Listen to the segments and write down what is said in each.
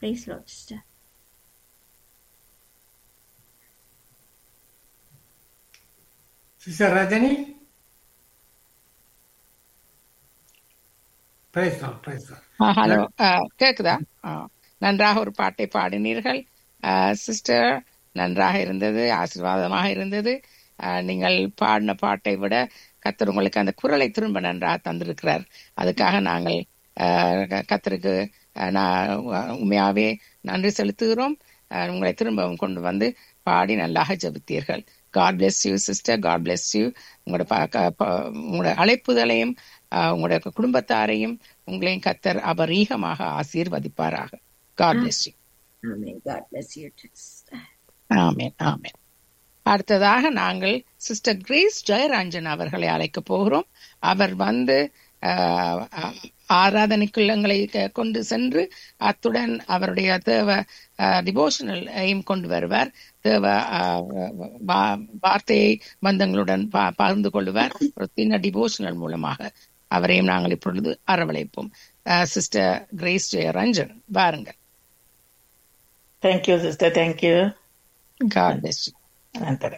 Praise Lord, sister. Sister Rajini பேசலாம் பேசலாம் ஆ, hello ஆ, கேக்குதா ஆ, நன்றாக ஒரு பாட்டை பாடினீர்கள் ஆ, சிஸ்டர் நன்றாக இருந்தது ஆசீர்வாதமாக இருந்தது ஆ, நீங்கள் பாடின பாட்டை விட கத்தர் உங்களுக்கு அந்த குரலை திரும்ப நன்றாக தந்திருக்கிறார் அதுக்காக நாங்கள் ஆ, க- கத்தருக்கு ஆ, நான் உண்மையாவே நன்றி செலுத்துகிறோம் ஆ, உங்களை திரும்பவும் கொண்டு வந்து பாடி நல்லாக ஜெபித்தீர்கள் God bless you sister God bless you உங்களோட ப- க- ப- உங்களோட அழைப்புதலையும் ஆ, உங்களுடைய குடும்பத்தாரையும் உங்களையும் கத்தர் அபரீகமாக ஆசீர்வதிப்பாராக God bless you Amen. God bless you too, sister. Amen amen அடுத்ததாக நாங்கள் சிஸ்டர் கிரேஸ் ஜெயராஞ்சன் அவர்களை அழைக்க போகிறோம் அவர் வந்து ஆஹ், ஆஹ், ஆராதனைக்குள்ளங்களை க- கொண்டு சென்று அத்துடன் அவருடைய தேவ டிவோஷனல் எய்ம் கொண்டு வருவார் தேவ ஆஹ், வா- வார்த்தையை பந்தங்களுடன் பா- பகிர்ந்து கொள்வார் ஒரு சின்ன டிவோஷனல் மூலமாக அவரையும் நாங்கள் இப்பொழுது அரவணைப்போம் சிஸ்டர் கிரேஸ் ஜெயரஞ்சன் பாருங்கள் Thank you, sister. Thank you. God bless நன்றி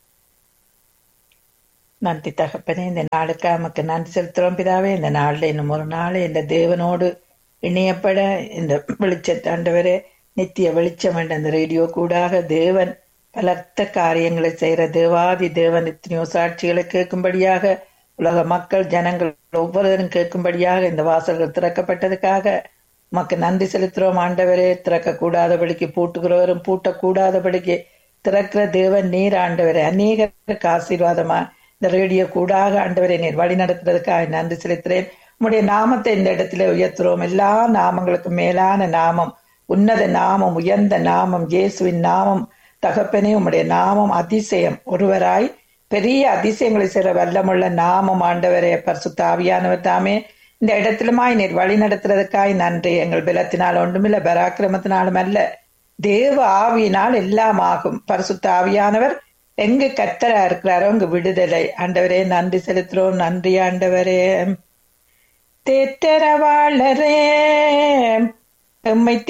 நன்றி தகப்பனே இந்த நாளுக்கு நமக்கு நன்றி செலுத்துறோம் பிதாவே இந்த நாள்ல இன்னும் ஒரு நாள் இந்த தேவனோடு இணையப்பட இந்த வெளிச்சத்தாண்டவரே நித்திய வெளிச்சம் என்ற அந்த ரேடியோ கூடாக தேவன் பலர்த்த காரியங்களை செய்யற தேவாதி தேவன் எத்தனையோ சாட்சிகளை கேட்கும்படியாக உலக மக்கள் ஜனங்கள் ஒவ்வொருவரும் கேட்கும்படியாக இந்த வாசல்கள் திறக்கப்பட்டதுக்காக உமக்கு நன்றி செலுத்துறோம் ஆண்டவரே திறக்க கூடாதபடிக்கு பூட்டுகிறவரும் பூட்டக்கூடாதபடிக்கு திறக்கிற தேவன் நீர் ஆண்டவரே அநேகருக்கு ஆசீர்வாதமா இந்த ரேடியோ கூடாக ஆண்டவரை நீர் வழி நடத்துறதுக்காக நன்றி செலுத்துறேன் உம்முடைய நாமத்தை இந்த இடத்துல உயர்த்துறோம் எல்லா நாமங்களுக்கும் மேலான நாமம் உன்னத நாமம் உயர்ந்த நாமம் இயேசுவின் நாமம் தகப்பனே உம்முடைய நாமம் அதிசயம் ஒருவராய் பெரிய அதிசயங்களை செய்ற வல்லமுள்ள நாமம் ஆண்டவரே பரிசுத்த ஆவியானவர் தாமே இந்த இடத்திலுமாய் நீர் வழி நடத்துறதுக்காய் நன்றி எங்கள் பலத்தினால் ஒன்றுமில்ல பராக்கிரமத்தினாலும் அல்ல தேவ ஆவியினால் எல்லாம் ஆகும் பரிசுத்த ஆவியானவர் எங்கு கத்தரா இருக்கிறாரோ அங்கு விடுதலை ஆண்டவரே நன்றி செலுத்துறோம் நன்றி ஆண்டவரே தேற்றரவாளரே எம்மை